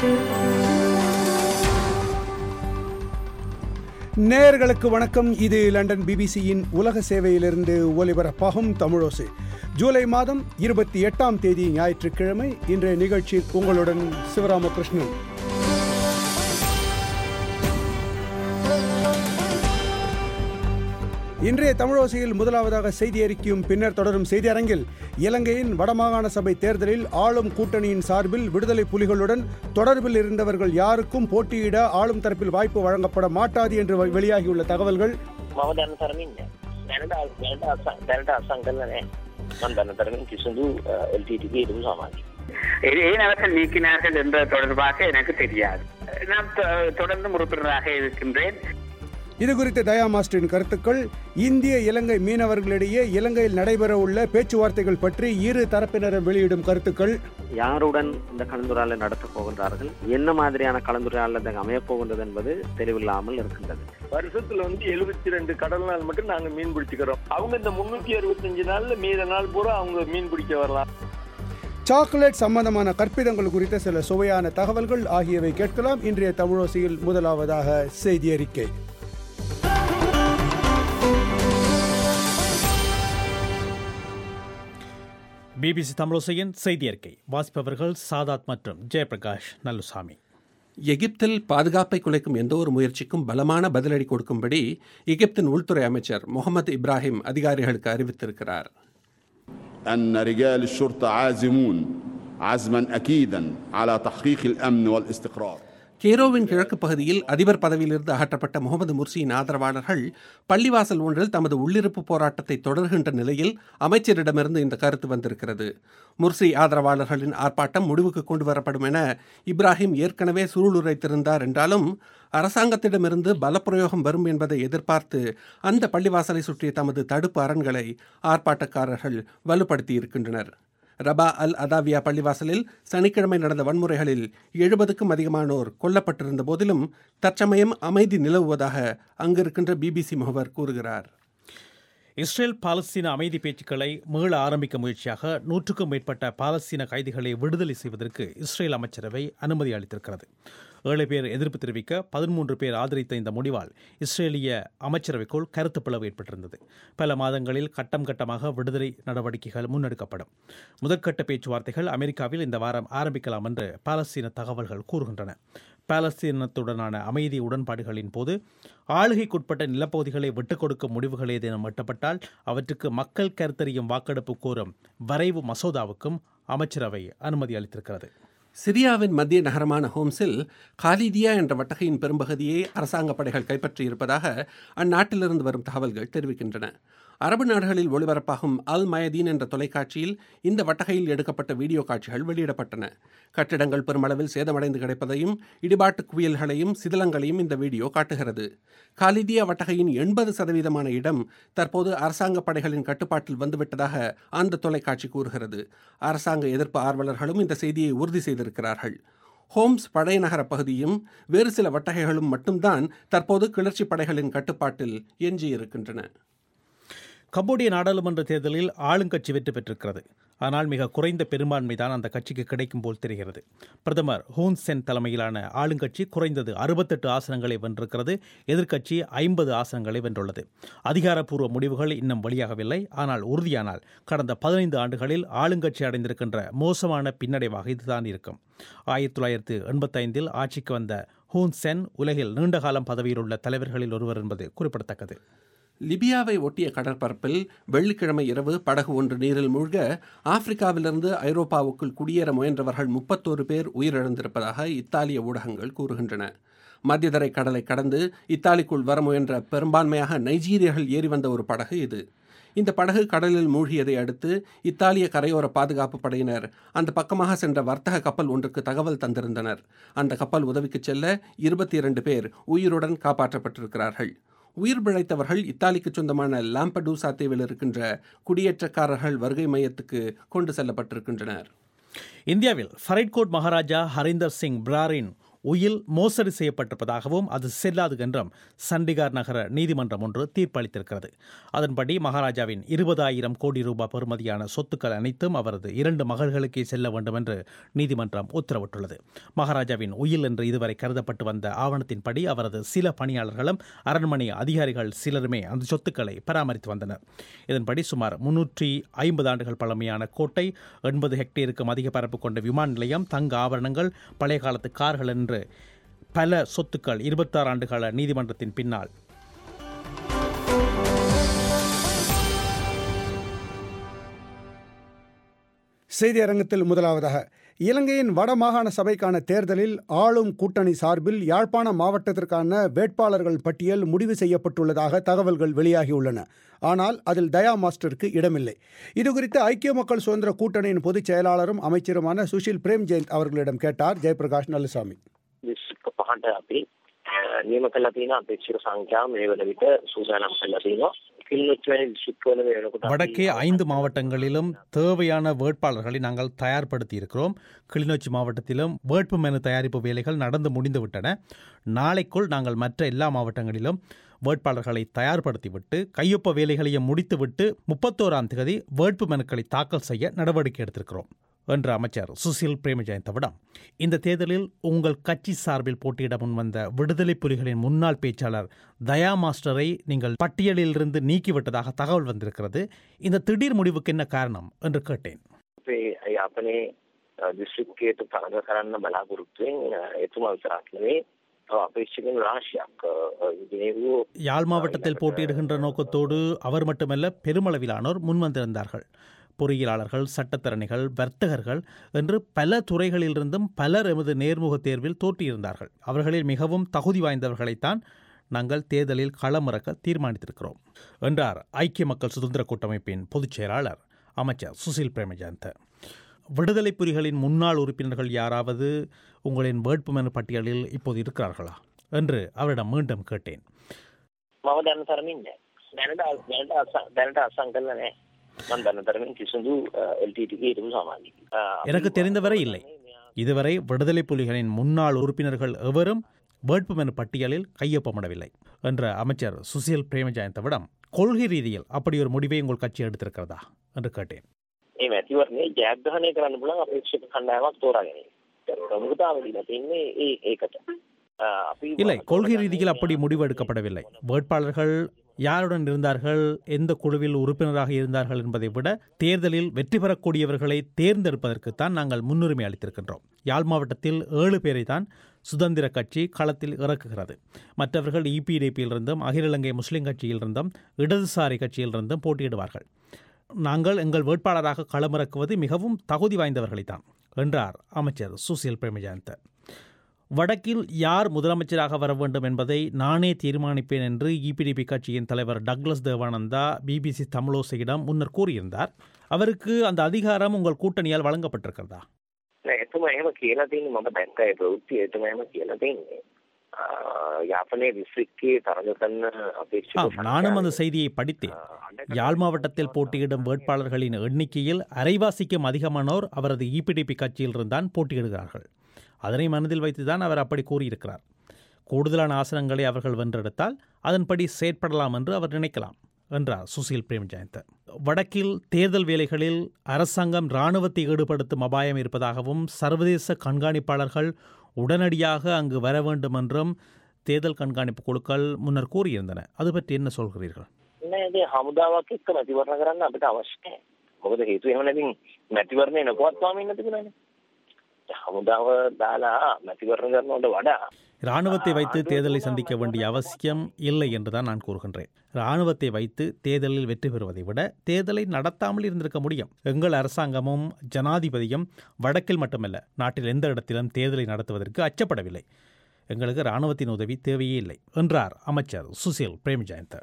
நேயர்களுக்கு வணக்கம் இது லண்டன் பிபிசியின் உலக சேவையிலிருந்து ஒலிபரப்பாகும் தமிழோசை ஜூலை மாதம் இருபத்தி எட்டாம் தேதி ஞாயிற்றுக்கிழமை இன்றைய நிகழ்ச்சி உங்களுடன் சிவராமகிருஷ்ணன் இன்றைய தமிழோசையில் முதலாவதாக செய்தி அறிக்கையும் பின்னர் தொடரும் செய்தி அரங்கில் இலங்கையின் வடமாகாண சபை தேர்தலில் ஆளும் கூட்டணியின் சார்பில் விடுதலை புலிகளுடன் தொடர்பில் இருந்தவர்கள் யாருக்கும் போட்டியிட ஆளும் தரப்பில் வாய்ப்பு வழங்கப்பட மாட்டாது என்று வெ- வெளியாகியுள்ள தகவல்கள் මම දන්න තරමින් දැනට දැනට අසං- දැනට අසං කරලා නෑ මම දන්න තරමින් කිසිදු එල්ටීටගේ ඉරුම් සමාජ ஏன் அவர்கள் நீக்கினார்கள் என்பது தொடர்பாக எனக்கு தெரியாது நான் தொ- தொடர்ந்து உறுப்பினராக இருக்கின்றேன் இது குறித்த தயா மாஸ்டரின் கருத்துக்கள் இந்திய இலங்கை மீனவர்களிடையே இலங்கையில் நடைபெறவுள்ள பேச்சுவார்த்தைகள் பற்றி இரு தரப்பினரும் வெளியிடும் கருத்துக்கள் யாருடன் இந்த கலந்துரையாடலை நடத்தப் போகின்றார்கள் என்ன மாதிரியான கலந்துரையாடல் அமையப் போகின்றது என்பது தெளிவில்லாமல் இருக்கின்றது வருஷத்துல வந்து எழுபத்தி ரெண்டு கடல் நாள் மட்டும் நாங்க மீன் பிடிச்சுக்கிறோம் அவங்க இந்த முன்னூத்தி அறுபத்தஞ்சு நாள்ல மீத நாள் பூரா அவங்க மீன் பிடிக்க வரலாம் சாக்லேட் சம்பந்தமான கற்பிதங்கள் குறித்த சில சுவையான தகவல்கள் ஆகியவை கேட்கலாம் இன்றைய தமிழோசையில் முதலாவதாக செய்தி அறிக்கை பிபிசி தமிழோசையின் செய்தி அறிக்கை வாசிப்பவர்கள் சாதாத் மற்றும் ஜெயபிரகாஷ் நல்லுசாமி எகிப்தில் பாதுகாப்பை குலைக்கும் எந்த ஒரு முயற்சிக்கும் பலமான பதிலடி கொடுக்கும்படி எகிப்தின் உள்துறை அமைச்சர் முகமது இப்ராஹிம் அதிகாரிகளுக்கு அறிவித்திருக்கிறார் أن رجال الشرطة عازمون عزما أكيدا على تحقيق الأمن والاستقرار கெய்ரோவின் கிழக்கு பகுதியில் அதிபர் பதவியிலிருந்து அகற்றப்பட்ட முகமது முர்சியின் ஆதரவாளர்கள் பள்ளிவாசல் ஒன்றில் தமது உள்ளிருப்பு போராட்டத்தை தொடர்கின்ற நிலையில் அமைச்சரிடமிருந்து இந்த கருத்து வந்திருக்கிறது முர்சி ஆதரவாளர்களின் ஆர்ப்பாட்டம் முடிவுக்கு கொண்டு வரப்படும் என இப்ராஹிம் ஏற்கனவே சூளுரைத்திருந்தார் என்றாலும் அரசாங்கத்திடமிருந்து பலப்பிரயோகம் வரும் என்பதை எதிர்பார்த்து அந்த பள்ளிவாசலை சுற்றிய தமது தடுப்பு அரண்களை ஆர்ப்பாட்டக்காரர்கள் வலுப்படுத்தி இருக்கின்றனர் ரபா அல் அதாவியா பள்ளிவாசலில் சனிக்கிழமை நடந்த வன்முறைகளில் எழுபதுக்கும் அதிகமானோர் கொல்லப்பட்டிருந்த போதிலும் தற்சமயம் அமைதி நிலவுவதாக அங்கிருக்கின்ற பிபிசி முகவர் கூறுகிறார் இஸ்ரேல் பாலஸ்தீன அமைதி பேச்சுக்களை மீள ஆரம்பிக்க முயற்சியாக நூற்றுக்கும் மேற்பட்ட பாலஸ்தீன கைதிகளை விடுதலை செய்வதற்கு இஸ்ரேல் அமைச்சரவை அனுமதி அளித்திருக்கிறது ஏழு பேர் எதிர்ப்பு தெரிவிக்க பதிமூன்று பேர் ஆதரித்த இந்த முடிவால் இஸ்ரேலிய அமைச்சரவைக்குள் கருத்து பிளவு ஏற்பட்டிருந்தது பல மாதங்களில் கட்டம் கட்டமாக விடுதலை நடவடிக்கைகள் முன்னெடுக்கப்படும் முதற்கட்ட பேச்சுவார்த்தைகள் அமெரிக்காவில் இந்த வாரம் ஆரம்பிக்கலாம் என்று பாலஸ்தீன தகவல்கள் கூறுகின்றன பாலஸ்தீனத்துடனான அமைதி உடன்பாடுகளின் போது ஆளுகைக்குட்பட்ட நிலப்பகுதிகளை விட்டுக் கொடுக்கும் முடிவுகள் ஏதேனும் எட்டப்பட்டால் அவற்றுக்கு மக்கள் கருத்தறியும் வாக்கெடுப்பு கோரும் வரைவு மசோதாவுக்கும் அமைச்சரவை அனுமதி அளித்திருக்கிறது சிரியாவின் மத்திய நகரமான ஹோம்ஸில் காலிதியா என்ற வட்டகையின் பெரும்பகுதியை அரசாங்க படைகள் கைப்பற்றியிருப்பதாக அந்நாட்டிலிருந்து வரும் தகவல்கள் தெரிவிக்கின்றன அரபு நாடுகளில் ஒளிபரப்பாகும் அல் மயதீன் என்ற தொலைக்காட்சியில் இந்த வட்டகையில் எடுக்கப்பட்ட வீடியோ காட்சிகள் வெளியிடப்பட்டன கட்டிடங்கள் பெருமளவில் சேதமடைந்து கிடப்பதையும் இடிபாட்டு குவியல்களையும் சிதிலங்களையும் இந்த வீடியோ காட்டுகிறது காலிதியா வட்டகையின் எண்பது சதவீதமான இடம் தற்போது அரசாங்க படைகளின் கட்டுப்பாட்டில் வந்துவிட்டதாக அந்த தொலைக்காட்சி கூறுகிறது அரசாங்க எதிர்ப்பு ஆர்வலர்களும் இந்த செய்தியை உறுதி செய்திருக்கிறார்கள் ஹோம்ஸ் படையநகர பகுதியும் வேறு சில வட்டகைகளும் மட்டும்தான் தற்போது கிளர்ச்சி படைகளின் கட்டுப்பாட்டில் எஞ்சியிருக்கின்றன கம்போடிய நாடாளுமன்ற தேர்தலில் ஆளுங்கட்சி வெற்றி பெற்றிருக்கிறது ஆனால் மிக குறைந்த பெரும்பான்மை தான் அந்த கட்சிக்கு கிடைக்கும் போல் தெரிகிறது பிரதமர் ஹூன் சென் தலைமையிலான ஆளுங்கட்சி குறைந்தது அறுபத்தெட்டு ஆசனங்களை வென்றிருக்கிறது எதிர்க்கட்சி ஐம்பது ஆசனங்களை வென்றுள்ளது அதிகாரப்பூர்வ முடிவுகள் இன்னும் வெளியாகவில்லை ஆனால் உறுதியானால் கடந்த பதினைந்து ஆண்டுகளில் ஆளுங்கட்சி அடைந்திருக்கின்ற மோசமான பின்னடைவாக இதுதான் இருக்கும் ஆயிரத்தி தொள்ளாயிரத்து எண்பத்தைந்தில் ஆட்சிக்கு வந்த ஹூன் சென் உலகில் நீண்டகாலம் பதவியில் உள்ள தலைவர்களில் ஒருவர் என்பது குறிப்பிடத்தக்கது லிபியாவை ஒட்டிய கடற்பரப்பில் வெள்ளிக்கிழமை இரவு படகு ஒன்று நீரில் மூழ்க ஆப்பிரிக்காவிலிருந்து ஐரோப்பாவுக்குள் குடியேற முயன்றவர்கள் முப்பத்தோரு பேர் உயிரிழந்திருப்பதாக இத்தாலிய ஊடகங்கள் கூறுகின்றன மத்தியதரை கடலை கடந்து இத்தாலிக்குள் வர முயன்ற பெரும்பான்மையாக நைஜீரியர்கள் ஏறி வந்த ஒரு படகு இது இந்த படகு கடலில் மூழ்கியதை அடுத்து இத்தாலிய கரையோர பாதுகாப்பு படையினர் அந்த பக்கமாக சென்ற வர்த்தக கப்பல் ஒன்றுக்கு தகவல் தந்திருந்தனர் அந்த கப்பல் உதவிக்கு செல்ல இருபத்தி இரண்டு பேர் உயிருடன் காப்பாற்றப்பட்டிருக்கிறார்கள் உயிர் பிழைத்தவர்கள் இத்தாலிக்கு சொந்தமான லாம்படூசா தீவில் இருக்கின்ற குடியேற்றக்காரர்கள் வருகை மையத்துக்கு கொண்டு செல்லப்பட்டிருக்கின்றனர் இந்தியாவில் ஃபரைட்கோட் மகாராஜா ஹரிந்தர் சிங் பிராரின் உயில் மோசடி செய்யப்பட்டிருப்பதாகவும் அது செல்லாது என்றும் சண்டிகார் நகர நீதிமன்றம் ஒன்று தீர்ப்பளித்திருக்கிறது அதன்படி மகாராஜாவின் இருபதாயிரம் கோடி ரூபாய் பெறுமதியான சொத்துக்கள் அனைத்தும் அவரது இரண்டு மகள்களுக்கே செல்ல வேண்டும் என்று நீதிமன்றம் உத்தரவிட்டுள்ளது மகாராஜாவின் உயில் என்று இதுவரை கருதப்பட்டு வந்த ஆவணத்தின்படி அவரது சில பணியாளர்களும் அரண்மனை அதிகாரிகள் சிலருமே அந்த சொத்துக்களை பராமரித்து வந்தனர் இதன்படி சுமார் முன்னூற்றி ஐம்பது ஆண்டுகள் பழமையான கோட்டை எண்பது ஹெக்டேருக்கும் அதிக பரப்பு கொண்ட விமான நிலையம் தங்க ஆபரணங்கள் பழைய காலத்து கார்கள் என்று பல சொத்துக்கள் இருபத்தாறு ஆண்டுகால நீதிமன்றத்தின் பின்னால் செய்தி அரங்கத்தில் முதலாவதாக இலங்கையின் வடமாகாண சபைக்கான தேர்தலில் ஆளும் கூட்டணி சார்பில் யாழ்ப்பாண மாவட்டத்திற்கான வேட்பாளர்கள் பட்டியல் முடிவு செய்யப்பட்டுள்ளதாக தகவல்கள் வெளியாகியுள்ளன ஆனால் அதில் தயா மாஸ்டருக்கு இடமில்லை இதுகுறித்து ஐக்கிய மக்கள் சுதந்திர கூட்டணியின் பொதுச் செயலாளரும் அமைச்சருமான சுஷில் பிரேம் ஜெயந்த் அவர்களிடம் கேட்டார் ஜெயபிரகாஷ் நல்லசாமி දිස්ත්‍රික්ක පහට අපි අ, නියම කළා තියෙන අපේක්ෂක සංඛ්‍යාව මේ වන විට සූදානම් කරලා තියෙනවා. කිල්ලොත් වැනි දිස්ත්‍රික්කවල මේ වෙනකොට අපි வடக்கே ஐந்து மாவட்டங்களிலும் தேவையான வேட்பாளர்களை நாங்கள் தயார்படுத்தி இருக்கிறோம் கிளிநொச்சி மாவட்டத்திலும் வேட்பு மனு தயாரிப்பு வேலைகள் நடந்து முடிந்துவிட்டன நாளைக்குள் நாங்கள் மற்ற எல்லா மாவட்டங்களிலும் வேட்பாளர்களை தயார்படுத்திவிட்டு கையொப்ப வேலைகளையும் முடித்துவிட்டு முப்பத்தோராம் தேதி வேட்பு மனுக்களை தாக்கல் செய்ய நடவடிக்கை எடுத்திருக்கிறோம் என்ற அமைச்சர் சுசில் பிரேமஜெயந்தவிடம் இந்த தேர்தலில் உங்கள் கட்சி சார்பில் போட்டியிட முன்வந்த விடுதலை புலிகளின் முன்னாள் பேச்சாளர் தயா மாஸ்டரை நீங்கள் பட்டியலிலிருந்து நீக்கிவிட்டதாக தகவல் வந்திருக்கிறது இந்த திடீர் முடிவுக்கு என்ன காரணம் என்று கேட்டேன் අපේ යාපනයේ අ, දිස්ත්‍රික්කයට තරඟ කරන්න බලාපොරොත්තුවෙන් අ, එතුමා විතරක් නෙවෙයි තව අපේක්ෂකයන් රාශියක් අ, අ, ගෙනෙවූ யாழ் மாவட்டத்தில் போட்டியிடுகின்ற நோக்கத்தோடு அவர் மட்டுமல்ல பெருமளவிலானோர் முன்வந்திருந்தார்கள் பொறியியலாளர்கள் சட்டத்தரணிகள் வர்த்தகர்கள் என்று பல துறைகளிலிருந்தும் பலர் எமது நேர்முக தேர்வில் தோற்றியிருந்தார்கள் அவர்களில் மிகவும் தகுதி வாய்ந்தவர்களைத்தான் நாங்கள் தேர்தலில் களமிறக்க தீர்மானித்திருக்கிறோம் என்றார் ஐக்கிய மக்கள் சுதந்திர கூட்டமைப்பின் பொதுச் செயலாளர் அமைச்சர் சுசில் பிரேமஜாந்த விடுதலை புலிகளின் முன்னாள் உறுப்பினர்கள் யாராவது உங்களின் வேட்புமனு பட்டியலில் இப்போது இருக்கிறார்களா என்று அவரிடம் மீண்டும் கேட்டேன் මම දන්න තරමින් නෑ. දැනට අ- දැනට අස- දැනට අසං කරලා නෑ. මම දන්න තරමින් කිසිදු එල්ටීටිගේ හිටපු සමාජික. எனக்கு தெரிந்தவரை இல்லை இதுவரை விடுதலை புலிகளின் முன்னாள் உறுப்பினர்கள் எவரும் வேட்புமனு பட்டியலில் கையொப்பமிடவில்லை என்ற அமைச்சர் சுசில் பிரேமஜாயந்தவிடம் கொள்கை ரீதியில் அப்படி ஒரு முடிவை உங்கள் கட்சி எடுத்திருக்கிறதா என்று கேட்டேன் මේ මැතිවරණය ජයග්‍රහණය කරන්න පුළුවන් අපේක්ෂක කණ්ඩායමක් තෝරාගෙන. ප්‍රමුඛතාව දීලා තින්නේ ඒ ඒකට. අ, අපි இல்லை கொள்கை ரீதியில் அப்படி முடிவு எடுக்கப்படவில்லை வேட்பாளர்கள் யாருடன் இருந்தார்கள் எந்த குழுவில் உறுப்பினராக இருந்தார்கள் என்பதை விட தேர்தலில் வெற்றி பெறக்கூடியவர்களை தேர்ந்தெடுப்பதற்குத்தான் நாங்கள் முன்னுரிமை அளித்திருக்கின்றோம் யாழ் மாவட்டத்தில் ஏழு பேரை தான் சுதந்திர கட்சி களத்தில் இறக்குகிறது மற்றவர்கள் இபிடிபியிலிருந்தும் அகில இலங்கை முஸ்லிம் கட்சியிலிருந்தும் இடதுசாரி கட்சியிலிருந்தும் போட்டியிடுவார்கள் நாங்கள் எங்கள் வேட்பாளராக களமிறக்குவது மிகவும் தகுதி வாய்ந்தவர்களைத்தான் என்றார் அமைச்சர் சுசில் பிரேமஜாந்த வடக்கில் யார் முதலமைச்சராக வர வேண்டும் என்பதை நானே தீர்மானிப்பேன் என்று இபிடிபி கட்சியின் தலைவர் டக்ளஸ் தேவானந்தா பிபிசி தமிழோசையிடம் முன்னர் கூறியிருந்தார் அவருக்கு அந்த அதிகாரம் உங்கள் கூட்டணியால் வழங்கப்பட்டிருக்கிறதா නෑ එතුමා එහෙම කියලා තියෙන්නේ මම දැක්ක ඒ ප්‍රවෘත්ති එතුමා එහෙම කියලා තියෙන්නේ. අ, යාපනයේ දිස්ත්‍රික්කයේ තරඟ කරන අපේක්ෂක ஆம் நானும் அந்த සංඛ්‍යාව, செய்தியை படித்தேன் අ, අඩ யாழ் மாவட்டத்தில் போட்டியிடும் வேட்பாளர்களின் எண்ணிக்கையில் அரைவாசிக்கும் அதிகமானோர் அவரது இபிடிபி கட்சியிலிருந்தான் போட்டியிடுகிறார்கள் அதனை மனதில் வைத்துதான் அவர் அப்படி கூறியிருக்கிறார் கூடுதலான ஆசனங்களை அவர்கள் வென்றெடுத்தால் அதன்படி செயற்படலாம் என்று அவர் நினைக்கலாம் என்றார் சுசில் பிரேம்ஜயந்த வடக்கில் தேர்தல் வேலைகளில் அரசாங்கம் இராணுவத்தை ஈடுபடுத்தும் அபாயம் இருப்பதாகவும் சர்வதேச கண்காணிப்பாளர்கள் உடனடியாக அங்கு வர வேண்டும் என்றும் தேர்தல் கண்காணிப்பு குழுக்கள் முன்னர் கூறியிருந்தன அது பற்றி என்ன சொல்கிறீர்கள் නෑ ඒ හමුදාවක් එක්ක මැතිවරණ කරන්න අපිට අවශ්‍ය නැහැ. මොකද හේතුව එහෙම නැතිනම් මැතිවරණය නොපවත්වාම ඉන්න තිබුණානේ. හමුදාව දාලා මැතිවරණ කරනවට වඩා இராணுவத்தை வைத்து தேர்தலை சந்திக்க வேண்டிய அவசியம் இல்லை என்றுதான் நான் கூறுகின்றேன் இராணுவத்தை வைத்து தேர்தலில் வெற்றி பெறுவதை விட தேர்தலை நடத்தாமல் இருந்திருக்க முடியும் எங்கள் அரசாங்கமும் ஜனாதிபதியும் வடக்கில் மட்டுமல்ல நாட்டில் எந்த இடத்திலும் தேர்தலை நடத்துவதற்கு அச்சப்படவில்லை எங்களுக்கு இராணுவத்தின் உதவி தேவையே இல்லை என்றார் அமைச்சர் சுசில் பிரேமஜயந்த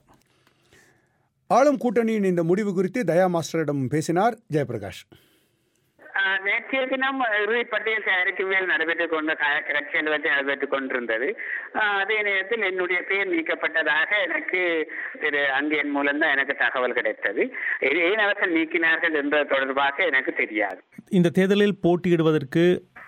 ஆளும் கூட்டணியின் இந்த முடிவு குறித்து தயா மாஸ்டரிடம் பேசினார் ஜெயபிரகாஷ் ஆஹ் நேற்றைய தினம் இறுதி பட்டியல் தயாரிக்கும் வேல் நடைபெற்றுக் கொண்ட க- கட்சி அலுவலகத்தில் நடைபெற்றுக் கொண்டிருந்தது ஆஹ் அதே நேரத்தில் என்னுடைய பெயர் நீக்கப்பட்டதாக எனக்கு திரு அங்கேன் மூலம் தான் எனக்கு தகவல் கிடைத்தது இது ஏன் அவர்கள் நீக்கினார்கள் என்பது தொடர்பாக எனக்கு தெரியாது இந்த தேர்தலில் போட்டியிடுவதற்கு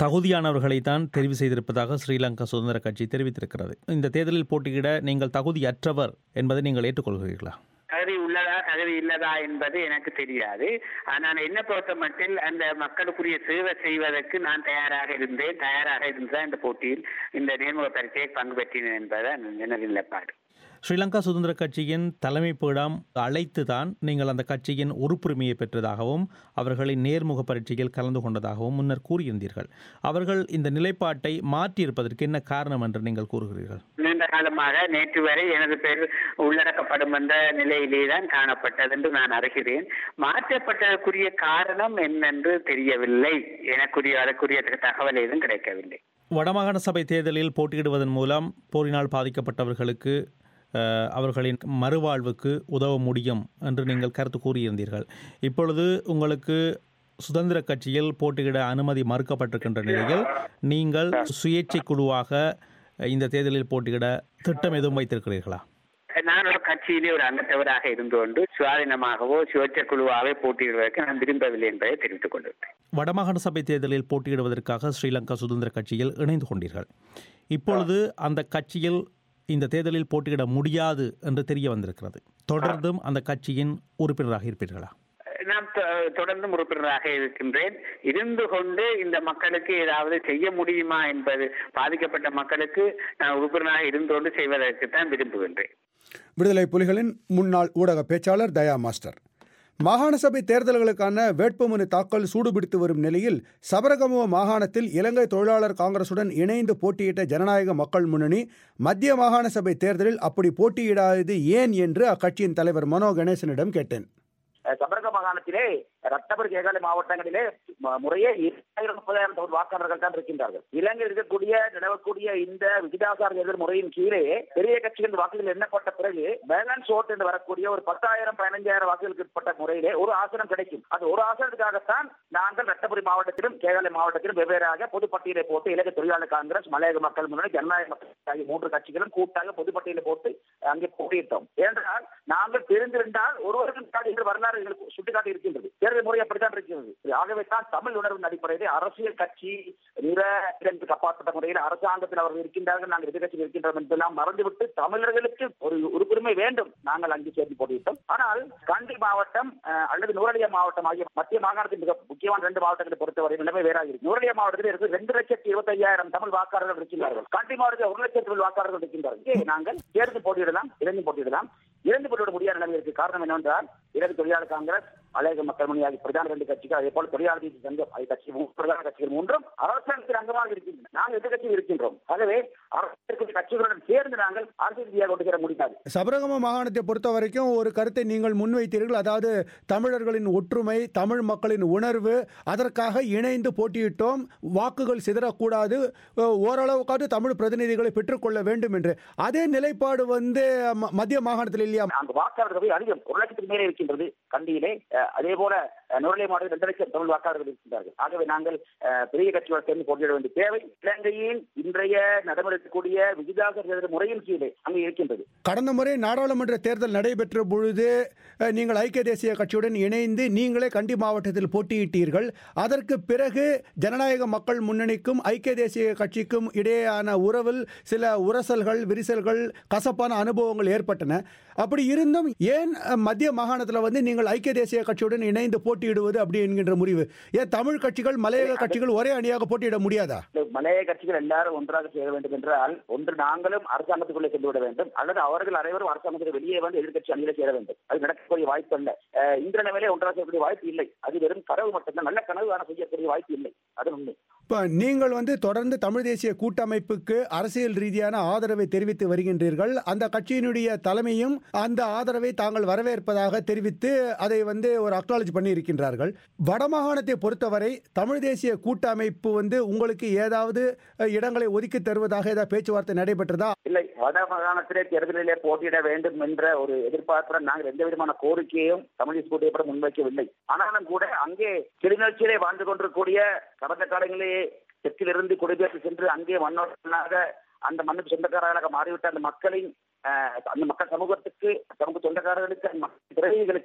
தகுதியானவர்களை தான் தெரிவு செய்திருப்பதாக ஸ்ரீலங்கா சுதந்திர கட்சி தெரிவித்திருக்கிறது இந்த தேர்தலில் போட்டியிட நீங்கள் தகுதியற்றவர் என்பதை நீங்கள் ஏற்றுக்கொள்கிறீர்களா தகுதி உள்ளதா தகுதி இல்லதா என்பது எனக்கு தெரியாது ஆனால் என்ன பொறுத்த மட்டில் அந்த மக்களுக்குரிய சேவை செய்வதற்கு நான் தயாராக இருந்தேன் தயாராக இருந்ததான் இந்த போட்டியில் இந்த நேர்முக பரீட்சையை பங்கு பெற்றினேன் என்பது எனது நிலைப்பாடு ஸ்ரீலங்கா சுதந்திர கட்சியின் தலைமை பீடம் அழைத்து தான் நீங்கள் அந்த கட்சியின் உறுப்புரிமையை பெற்றதாகவும் அவர்களின் நேர்முக பரீட்சையில் கலந்து கொண்டதாகவும் முன்னர் கூறியிருந்தீர்கள் அவர்கள் இந்த நிலைப்பாட்டை மாற்றியிருப்பதற்கு என்ன காரணம் என்று நீங்கள் கூறுகிறீர்கள் நீண்ட காலமாக நேற்று வரை எனது பேர் உள்ளடக்கப்படும் என்ற நிலையிலே தான் காணப்பட்டது என்று நான் அறிகிறேன் மாற்றப்பட்டதற்குரிய காரணம் என்னென்று தெரியவில்லை எனக்குரிய அதற்குரிய தகவல் ஏதும் கிடைக்கவில்லை வடமாகாண சபை தேர்தலில் போட்டியிடுவதன் மூலம் போரினால் பாதிக்கப்பட்டவர்களுக்கு அஹ், அவர்களின் மறுவாழ்வுக்கு உதவ முடியும் என்று நீங்கள் கருத்து கூறியிருந்தீர்கள் இப்பொழுது உங்களுக்கு சுதந்திர கட்சியில் போட்டியிட அனுமதி மறுக்கப்பட்டிருக்கின்ற நிலையில் நீங்கள் சுயேட்சை குழுவாக இந்த தேர்தலில் போட்டியிட திட்டம் எதுவும் வைத்திருக்கிறீர்களா நான் ஒரு கட்சியிலே ஒரு அங்கத்தவராக இருந்து கொண்டு சுயாதீனமாகவோ சுயேட்சை குழுவாகவே போட்டியிடுவதற்கு நான் விரும்பவில்லை என்பதை தெரிவித்துக் கொண்டிருக்கிறேன் வடமாகாண சபை தேர்தலில் போட்டியிடுவதற்காக ஸ்ரீலங்கா சுதந்திர கட்சியில் இணைந்து கொண்டீர்கள் இப்பொழுது அந்த கட்சியில் இந்த தேர்தலில் போட்டியிட முடியாது என்று தெரிய வந்திருக்கிறது தொடர்ந்தும் அந்த கட்சியின் உறுப்பினராக இருப்பீர்களா நான் தொ- தொடர்ந்து உறுப்பினராக இருக்கின்றேன் இருந்து கொண்டு இந்த மக்களுக்கு ஏதாவது செய்ய முடியுமா என்பது பாதிக்கப்பட்ட மக்களுக்கு நான் உறுப்பினராக இருந்து கொண்டு செய்வதற்கு தான் விரும்புகின்றேன் விடுதலை புலிகளின் முன்னாள் ஊடக பேச்சாளர் தயா மாஸ்டர் மாகாண சபை தேர்தல்களுக்கான வேட்புமனு தாக்கல் சூடுபிடித்து வரும் நிலையில் சபரகமுவ மாகாணத்தில் இலங்கை தொழிலாளர் காங்கிரசுடன் இணைந்து போட்டியிட்ட ஜனநாயக மக்கள் முன்னணி மத்திய மாகாண சபை தேர்தலில் அப்படி போட்டியிடாதது ஏன் என்று அக்கட்சியின் தலைவர் மனோ கணேசனிடம் கேட்டேன் தமிழக மாகாணத்திலே ரத்தபுரி கேகாலை மாவட்டங்களிலே ம- முறையே இரண்டாயிரம் முப்பதாயிரம் தொகுதி வாக்காளர்கள் தான் இருக்கின்றார்கள் இலங்கையில் இருக்கக்கூடிய நிலவக்கூடிய இந்த விகிதாசார தேர்தல் முறையின் கீழே பெரிய கட்சிகள் வாக்குகள் எண்ணப்பட்ட பிறகு பேலன்ஸ் ஓட் என்று வரக்கூடிய ஒரு பத்தாயிரம் பதினஞ்சாயிரம் வாக்குகளுக்கு உட்பட்ட முறையிலே ஒரு ஆசனம் கிடைக்கும் அது ஒரு ஆசனத்துக்காகத்தான் நாங்கள் ரத்தபுரி மாவட்டத்திலும் கேகாலை மாவட்டத்திலும் வெவ்வேறாக பொதுப்பட்டியலை போட்டு இலங்கை தொழிலாளர் காங்கிரஸ் மலையக மக்கள் முன்னணி ஜனநாயக மக்கள் ஆகிய மூன்று கட்சிகளும் கூட்டாக பொதுப்பட்டியலை போட்டு அங்கே போட்டியிட்டோம் ஏனென்றால் நாங்கள் தெரிந்திருந்தால் ஒருவருக்கும் என்று வரலாறு எங்களுக்கு சுட்டிக்காட்டி இருக்கின்றது தேர்தல் முறை அப்படித்தான் இருக்கிறது ஆகவே தான் தமிழ் உணர்வின் அடிப்படையில் அரசியல் கட்சி நிற இடத்துக்கு அப்பாற்பட்ட முறையில் அரசாங்கத்தில் அவர்கள் இருக்கின்றார்கள் நாங்கள் எதிர்கட்சியில் இருக்கின்றோம் என்பதெல்லாம் மறந்துவிட்டு தமிழர்களுக்கு ஒரு உறுப்புரிமை வேண்டும் நாங்கள் அங்கு சேர்ந்து போட்டியிட்டோம் ஆனால் காண்டி மாவட்டம் அஹ், அல்லது நூரலியா மாவட்டம் ஆகிய மத்திய மாகாணத்தின் மிக முக்கியமான ரெண்டு மாவட்டங்களை பொறுத்தவரை நிலைமை வேறாக இருக்கு நூரலியா மாவட்டத்தில் இருக்கு ரெண்டு லட்சத்தி இருபத்தி ஐயாயிரம் தமிழ் வாக்காளர்கள் இருக்கின்றார்கள் காண்டி மாவட்டத்தில் ஒரு லட்சம் தமிழ் வாக்காளர்கள் இருக்கின்றார்கள் இங்கே நாங்கள் சேர்ந்து போட்டியிடலாம் இறந்து போட்டியிடலாம் இறந்து போட்டியிட முடியாத நிலைமை இருக்கு காரணம் என்னவென்றால் இலங்கை தொழிலாளர் காங்கிரஸ் மலையக மக்கள் முன்னணி ஆகிய பிரதான ரெண்டு கட்சிகள் அதே போல தொழிலாளர் நீதி சங்கம் ஆகிய கட்சி மூன்று பிரதான கட்சிகள் மூன்றும் அரசாங்கத்தில் அங்கமாக இருக்கின்றன நாங்கள் எதிர்கட்சியில் இருக்கின்றோம் ஆகவே அரசியல் கட்சிகளுடன் சேர்ந்து நாங்கள் அரசியல் ரீதியாக கொண்டு செல்ல முடியாது சபரகம மாகாணத்தை பொறுத்த வரைக்கும் ஒரு கருத்தை நீங்கள் முன்வைத்தீர்கள் அதாவது தமிழர்களின் ஒற்றுமை தமிழ் மக்களின் உணர்வு அதற்காக இணைந்து போட்டியிட்டோம் வாக்குகள் சிதறக்கூடாது அஹ், ஓரளவுக்காவது தமிழ் பிரதிநிதிகளை பெற்றுக்கொள்ள வேண்டும் என்று அதே நிலைப்பாடு வந்து ம- மத்திய மாகாணத்தில் இல்லையா அங்கு வாக்காளர் தொகை அதிகம் ஒரு லட்சத்துக்கு மேலே இருக்கின்றது கண்டியிலே அஹ், அதே போல அஹ், நுரலை மாவட்டத்தில் இரண்டு லட்சம் தமிழ் வாக்காளர்கள் இருக்கின்றார்கள் ஆகவே நாங்கள் அஹ், பெரிய கட்சியோடு சேர்ந்து போட்டியிட வேண்டிய தேவை இலங்கையின் இன்றைய நடைமுறைக்கூடிய விகிதாசார தேர்தல் முறையின் கீழே அங்கு இருக்கின்றது கடந்த முறை நாடாளுமன்ற தேர்தல் நடைபெற்ற பொழுது அஹ், நீங்கள் ஐக்கிய தேசிய கட்சியுடன் இணைந்து நீங்களே கண்டி மாவட்டத்தில் போட்டியிட்டீர்கள் அதற்கு பிறகு ஜனநாயக மக்கள் முன்னணிக்கும் ஐக்கிய தேசிய கட்சிக்கும் இடையேயான உறவில் சில உரசல்கள் விரிசல்கள் கசப்பான அனுபவங்கள் ஏற்பட்டன அப்படி இருந்தும் ஏன் அஹ், மத்திய மாகாணத்தில் வந்து நீங்கள் ஐக்கிய தேசிய கட்சியுடன் இணைந்து போட்டியிடுவது அப்படி என்கின்ற முடிவு ஏன் தமிழ் கட்சிகள் மலையக கட்சிகள் ஒரே அணியாக போட்டியிட முடியாதா இந்த மலைய கட்சிகள் எல்லாரும் ஒன்றாக சேர வேண்டும் என்றால் ஒன்று நாங்களும் அரசாங்கத்துக்குள்ளே சென்று விட வேண்டும் அல்லது அவர்கள் அனைவரும் அரசாங்கத்துக்கு வெளியே வந்து எதிர்க்கட்சி அணியில சேர வேண்டும் அது நடக்கக்கூடிய வாய்ப்பு அல்ல அஹ், இன்ற நிலையிலே ஒன்றாக செய்யக்கூடிய வாய்ப்பு இல்லை அது வெறும் கனவு மட்டும்தான் நல்ல கனவு ஆனால் செய்யக்கூடிய வாய்ப்பு இல்லை அது உண்மை இப்போ நீங்கள் வந்து தொடர்ந்து தமிழ் தேசிய கூட்டமைப்புக்கு அரசியல் ரீதியான ஆதரவை தெரிவித்து வருகின்றீர்கள் அந்த கட்சியினுடைய தலைமையும் அந்த ஆதரவை தாங்கள் வரவேற்பதாக தெரிவித்து அதை வந்து ஒரு அக்னாலஜ் பண்ணி இருக்கின்றார்கள் வடமாகாணத்தை பொறுத்தவரை தமிழ் தேசிய கூட்டமைப்பு வந்து உங்களுக்கு ஏதாவது அஹ், இடங்களை ஒதுக்கி தருவதாக ஏதாவது பேச்சுவார்த்தை நடைபெற்றதா இல்லை வட மாகாணத்திலே தேர்தலிலே போட்டியிட வேண்டும் என்ற ஒரு எதிர்பார்ப்புடன் நாங்கள் எந்த விதமான கோரிக்கையும் தமிழ் கூட்டியப்பட முன்வைக்கவில்லை ஆனாலும் கூட அங்கே கிளிநொச்சியிலே வாழ்ந்து கொண்டிருக்கூடிய கடந்த காலங்களிலே தெற்கிலிருந்து குடிபெயர்ந்து சென்று அங்கே மண்ணோட்டனாக அந்த மண்ணுக்கு சொந்தக்காரர்களாக மாறிவிட்ட அந்த மக்களின் அஹ், அந்த மக்கள் சமூகத்துக்கு சமூக சொந்தக்காரர்களுக்கு அந்த மக்கள் பிரதிநிதிகளுக்கு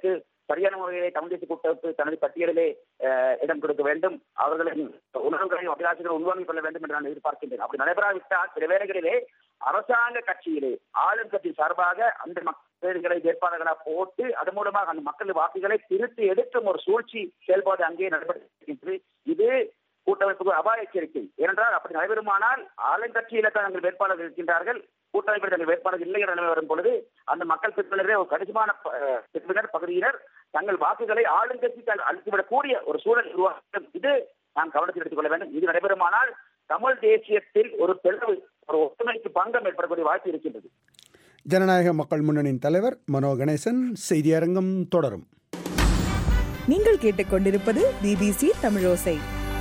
சரியான முறையிலே தமிழ் தேசிய கூட்டமைப்பு தனது பட்டியலிலே அஹ், இடம் கொடுக்க வேண்டும் அவர்களின் உணர்வுகளையும் அபிலாஷங்களை உள்வாங்கிக் கொள்ள வேண்டும் என்று நான் எதிர்பார்க்கின்றேன் அப்படி நடைபெறாவிட்டால் சில வேளைகளிலே அரசாங்க கட்சியிலே ஆளும் கட்சி சார்பாக அந்த மக்கள்களை வேட்பாளர்களாக போட்டு அதன் மூலமாக அந்த மக்கள் வாக்குகளை திருத்தி எடுக்கும் ஒரு சூழ்ச்சி செயல்பாடு அங்கே நடைபெறுகின்றது இது கூட்டமைப்புக்கு ஒரு அபாய எச்சரிக்கை ஏனென்றால் அப்படி நடைபெறுமானால் ஆளுங்கட்சியில தான் தங்கள் வேட்பாளர்கள் இருக்கின்றார்கள் கூட்டமைப்பில் தங்கள் வேட்பாளர்கள் இல்லை என்ற நிலைமை வரும் பொழுது அந்த மக்கள் பிரிவினரே ஒரு கணிசமான ப- அஹ் பிரிவினர் பகுதியினர் தங்கள் வாக்குகளை ஆளுங்கட்சிக்கு அளித்துவிடக்கூடிய ஒரு சூழல் உருவாக்கும் இது நாம் கவனத்தில் எடுத்துக்கொள்ள வேண்டும் இது நடைபெறுமானால் தமிழ் தேசியத்தில் ஒரு பிளவு ஒரு ஒற்றுமைக்கு பங்கம் ஏற்படக்கூடிய வாய்ப்பு இருக்கின்றது ஜனநாயக மக்கள் முன்னணியின் தலைவர் மனோ கணேசன் செய்தியரங்கம் தொடரும் நீங்கள் கேட்டுக்கொண்டிருப்பது பிபிசி தமிழோசை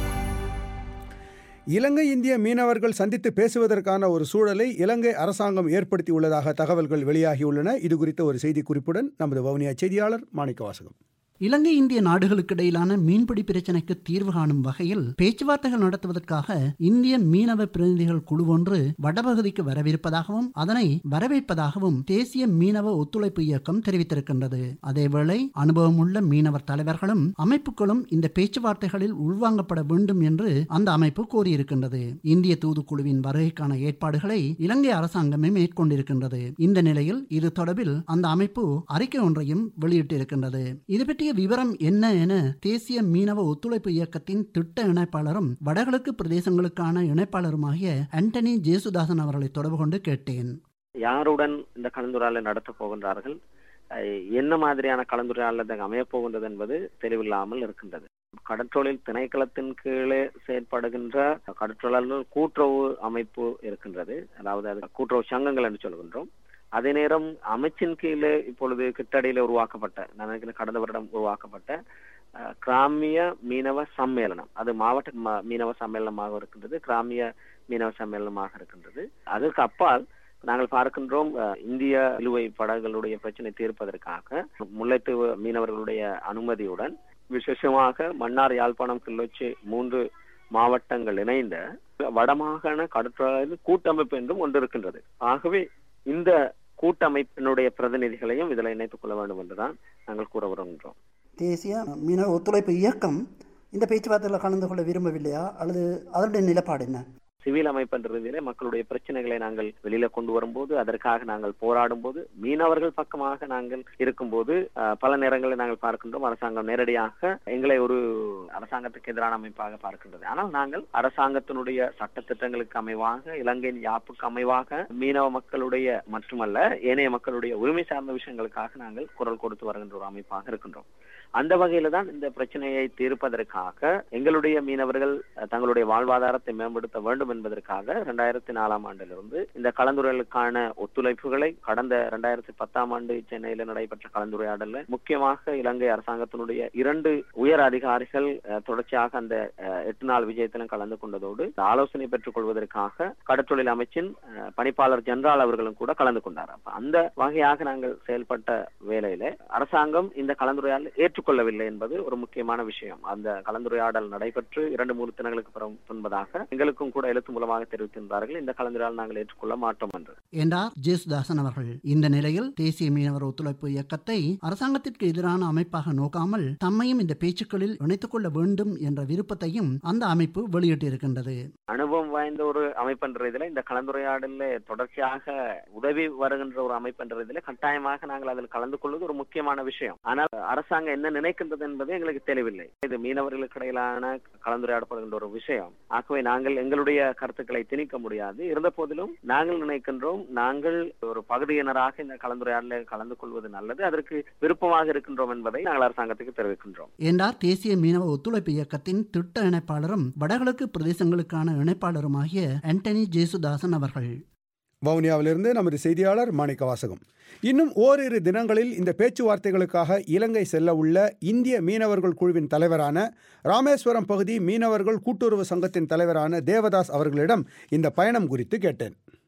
இலங்கை இந்திய மீனவர்கள் சந்தித்து பேசுவதற்கான ஒரு சூழலை இலங்கை அரசாங்கம் ஏற்படுத்தியுள்ளதாக தகவல்கள் வெளியாகியுள்ளன இது குறித்த ஒரு செய்திக்குறிப்புடன் நமது வவுனியா செய்தியாளர் மாணிக்க வாசகம் இலங்கை இந்திய நாடுகளுக்கு இடையிலான மீன்பிடி பிரச்சினைக்கு தீர்வு காணும் வகையில் பேச்சுவார்த்தைகள் நடத்துவதற்காக இந்திய மீனவ பிரதிநிதிகள் குழு ஒன்று வடபகுதிக்கு வரவிருப்பதாகவும் அதனை வரவேற்பதாகவும் தேசிய மீனவ ஒத்துழைப்பு இயக்கம் தெரிவித்திருக்கின்றது அதேவேளை அனுபவமுள்ள மீனவர் தலைவர்களும் அமைப்புகளும் இந்த பேச்சுவார்த்தைகளில் உள்வாங்கப்பட வேண்டும் என்று அந்த அமைப்பு கோரியிருக்கின்றது இந்திய தூதுக்குழுவின் வருகைக்கான ஏற்பாடுகளை இலங்கை அரசாங்கமே மேற்கொண்டிருக்கின்றது இந்த நிலையில் இது தொடர்பில் அந்த அமைப்பு அறிக்கை ஒன்றையும் வெளியிட்டிருக்கின்றது இது பற்றிய விவரம் என்ன என தேசிய மீனவ ஒத்துழைப்பு இயக்கத்தின் திட்ட இணைப்பாளரும் வடகிழக்கு பிரதேசங்களுக்கான இணைப்பாளருமாகிய ஆண்டனி ஜேசுதாசன் அவர்களை தொடர்பு கொண்டு கேட்டேன் யாருடன் இந்த கலந்துரையாடலை நடத்தப் போகின்றார்கள் அஹ் என்ன மாதிரியான கலந்துரையாடல் அமையப் போகின்றது என்பது தெளிவில்லாமல் இருக்கின்றது கடற்றொழில் திணைக்களத்தின் கீழே செயற்படுகின்ற கடற்றொழில் கூட்டுறவு அமைப்பு இருக்கின்றது அதாவது அது கூட்டுறவு சங்கங்கள் என்று சொல்கின்றோம் அதே நேரம் அமைச்சின் கீழே இப்பொழுது கிட்டடியில உருவாக்கப்பட்ட நான் நினைக்கிறேன் கடந்த வருடம் உருவாக்கப்பட்ட அஹ், கிராமிய மீனவ சம்மேளனம் அது மாவட்ட ம- மீனவ சம்மேளனமாக இருக்கின்றது கிராமிய மீனவ சம்மேளனமாக இருக்கின்றது அதற்கு அப்பால் நாங்கள் பார்க்கின்றோம் அஹ், இந்திய இழுவை படகுகளுடைய பிரச்சனை தீர்ப்பதற்காக முல்லைத்தீவு மீனவர்களுடைய அனுமதியுடன் விசேஷமாக மன்னார் யாழ்ப்பாணம் கிள்ளொச்சி மூன்று மாவட்டங்கள் இணைந்த வடமாகாண கடற்கரை கூட்டமைப்பு என்றும் ஒன்று இருக்கின்றது ஆகவே இந்த கூட்டமைப்பினுடைய பிரதிநிதிகளையும் இதில் இணைத்துக் கொள்ள வேண்டும் என்றுதான் நாங்கள் கூற வருகின்றோம் தேசிய மீனவ ஒத்துழைப்பு இயக்கம் இந்த பேச்சுவார்த்தையில் கலந்து கொள்ள விரும்பவில்லையா அல்லது அதனுடைய நிலப்பாடு என்ன சிவில் அமைப்பு என்ற ரீதியிலே மக்களுடைய பிரச்சனைகளை நாங்கள் வெளியில கொண்டு வரும்போது அதற்காக நாங்கள் போராடும் போது மீனவர்கள் பக்கமாக நாங்கள் இருக்கும்போது அஹ், பல நேரங்களில் நாங்கள் பார்க்கின்றோம் அரசாங்கம் நேரடியாக எங்களை ஒரு அரசாங்கத்துக்கு எதிரான அமைப்பாக பார்க்கின்றது ஆனால் நாங்கள் அரசாங்கத்தினுடைய சட்டத்திட்டங்களுக்கு அமைவாக இலங்கையின் யாப்புக்கு அமைவாக மீனவ மக்களுடைய மட்டுமல்ல ஏனைய மக்களுடைய உரிமை சார்ந்த விஷயங்களுக்காக நாங்கள் குரல் கொடுத்து வருகின்ற ஒரு அமைப்பாக இருக்கின்றோம் அந்த வகையில தான் இந்த பிரச்சனையை தீர்ப்பதற்காக எங்களுடைய மீனவர்கள் அஹ், தங்களுடைய வாழ்வாதாரத்தை மேம்படுத்த வேண்டும் என்பதற்காக இரண்டாயிரத்தி நாலாம் ஆண்டிலிருந்து இந்த கலந்துரையாடலுக்கான ஒத்துழைப்புகளை கடந்த இரண்டாயிரத்தி பத்தாம் ஆண்டு சென்னையில் நடைபெற்ற கலந்துரையாடல்ல முக்கியமாக இலங்கை அரசாங்கத்தினுடைய இரண்டு உயர் அதிகாரிகள் அஹ், தொடர்ச்சியாக அந்த அஹ், எட்டு நாள் விஜயத்திலும் கலந்து கொண்டதோடு இந்த ஆலோசனை பெற்றுக் கொள்வதற்காக கடற்றொழில் அமைச்சின் அஹ், பணிப்பாளர் ஜெனரல் அவர்களும் கூட கலந்து கொண்டார் அப்ப அந்த வகையாக நாங்கள் செயல்பட்ட வேளையில அரசாங்கம் இந்த கலந்துரையாடல் ஏற்றுக்கொள்ளவில்லை என்பது ஒரு முக்கியமான விஷயம் அந்த கலந்துரையாடல் நடைபெற்று இரண்டு மூணு தினங்களுக்கு பிறகு முன்பதாக எங்களுக்கும் கூட எழுத்து மூலமாக தெரிவித்திருந்தார்கள் இந்த கலந்துரையாடல் நாங்கள் ஏற்றுக்கொள்ள மாட்டோம் என்று என்றார் ஜேசுதாசன் அவர்கள் இந்த நிலையில் தேசிய மீனவர் ஒத்துழைப்பு இயக்கத்தை அரசாங்கத்திற்கு எதிரான அமைப்பாக நோக்காமல் தம்மையும் இந்த பேச்சுக்களில் இணைத்துக் கொள்ள வேண்டும் என்ற விருப்பத்தையும் அந்த அமைப்பு வெளியிட்டிருக்கின்றது அனுபவம் வாய்ந்த ஒரு அமைப்புன்ற இதுல இந்த கலந்துரையாடல்ல தொடர்ச்சியாக உதவி வருகின்ற ஒரு அமைப்புன்ற இதுல கட்டாயமாக நாங்கள் அதில் கலந்து கொள்வது ஒரு முக்கியமான விஷயம் ஆனால் அரசாங்கம் என்ன நினைக்கின்றது என்பது எங்களுக்கு தெளிவில்லை இது மீனவர்களுக்கு இடையிலான கலந்துரையாடப்படுகின்ற ஒரு விஷயம் ஆகவே நாங்கள் எங்களுடைய கருத்துக்களை திணிக்க முடியாது இருந்த போதிலும் நாங்கள் நினைக்கின்றோம் நாங்கள் ஒரு பகுதியினராக இந்த கலந்துரையாடலில் கலந்து கொள்வது நல்லது அதற்கு விருப்பமாக இருக்கின்றோம் என்பதை நாங்கள் அரசாங்கத்துக்கு தெரிவிக்கின்றோம் என்றார் தேசிய மீனவ ஒத்துழைப்பு இயக்கத்தின் திட்ட இணைப்பாளரும் வடகிழக்கு பிரதேசங்களுக்கான இணைப்பாளருமாகிய ஆண்டனி ஜேசுதாசன் அவர்கள் வவுனியாவிலிருந்து நமது செய்தியாளர் மாணிக்க வாசகம் இன்னும் ஓரிரு தினங்களில் இந்த பேச்சுவார்த்தைகளுக்காக இலங்கை செல்ல உள்ள இந்திய மீனவர்கள் குழுவின் தலைவரான ராமேஸ்வரம் பகுதி மீனவர்கள் கூட்டுறவு சங்கத்தின் தலைவரான தேவதாஸ் அவர்களிடம் இந்த பயணம் குறித்து கேட்டேன்